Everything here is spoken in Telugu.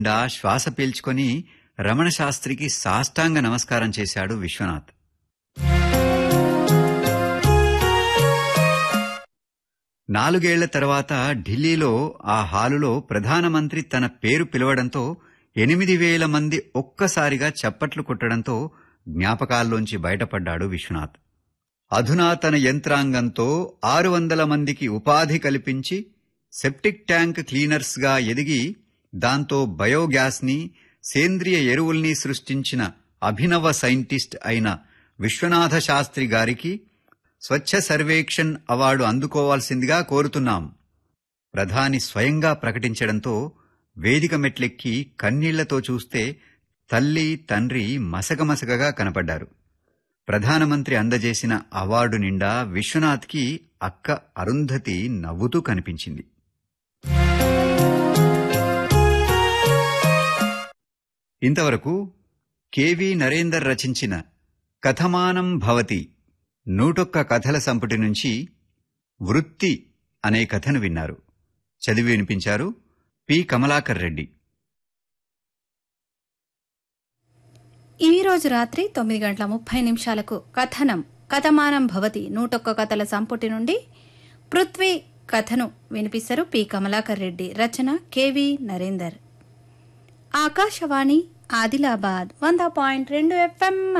డా శ్వాస పీల్చుకొని రమణ శాస్త్రికి సాష్టాంగ నమస్కారం చేశాడు విశ్వనాథ్ నాలుగేళ్ల తర్వాత ఢిల్లీలో ఆ హాలులో ప్రధానమంత్రి తన పేరు పిలవడంతో ఎనిమిది వేల మంది ఒక్కసారిగా చప్పట్లు కొట్టడంతో జ్ఞాపకాల్లోంచి బయటపడ్డాడు విశ్వనాథ్ అధునాతన యంత్రాంగంతో ఆరు వందల మందికి ఉపాధి కల్పించి సెప్టిక్ ట్యాంక్ క్లీనర్స్గా ఎదిగి దాంతో బయోగ్యాస్ని సేంద్రియ ఎరువుల్ని సృష్టించిన అభినవ సైంటిస్ట్ అయిన విశ్వనాథ శాస్త్రి గారికి స్వచ్ఛ సర్వేక్షణ్ అవార్డు అందుకోవాల్సిందిగా కోరుతున్నాం ప్రధాని స్వయంగా ప్రకటించడంతో వేదిక మెట్లెక్కి కన్నీళ్లతో చూస్తే తల్లి తండ్రి మసకమసకగా కనపడ్డారు ప్రధానమంత్రి అందజేసిన అవార్డు నిండా విశ్వనాథ్కి అక్క అరుంధతి నవ్వుతూ కనిపించింది ఇంతవరకు కెవి నరేందర్ రచించిన కథమానం భవతి నూటొక్క కథల సంపుటి నుంచి వృత్తి అనే కథను విన్నారు చదివి వినిపించారు పి కమలాకర్ రెడ్డి ఈ రోజు రాత్రి తొమ్మిది గంటల ముప్పై నిమిషాలకు కథనం కథమానం భవతి నూటొక్క కథల సంపుటి నుండి పృథ్వీ కథను వినిపిస్తారు పి కమలాకర్ రెడ్డి రచన కెవి నరేందర్ ఆకాశవాణి ఆదిలాబాద్ వంద పాయింట్ రెండు ఎఫ్ఎం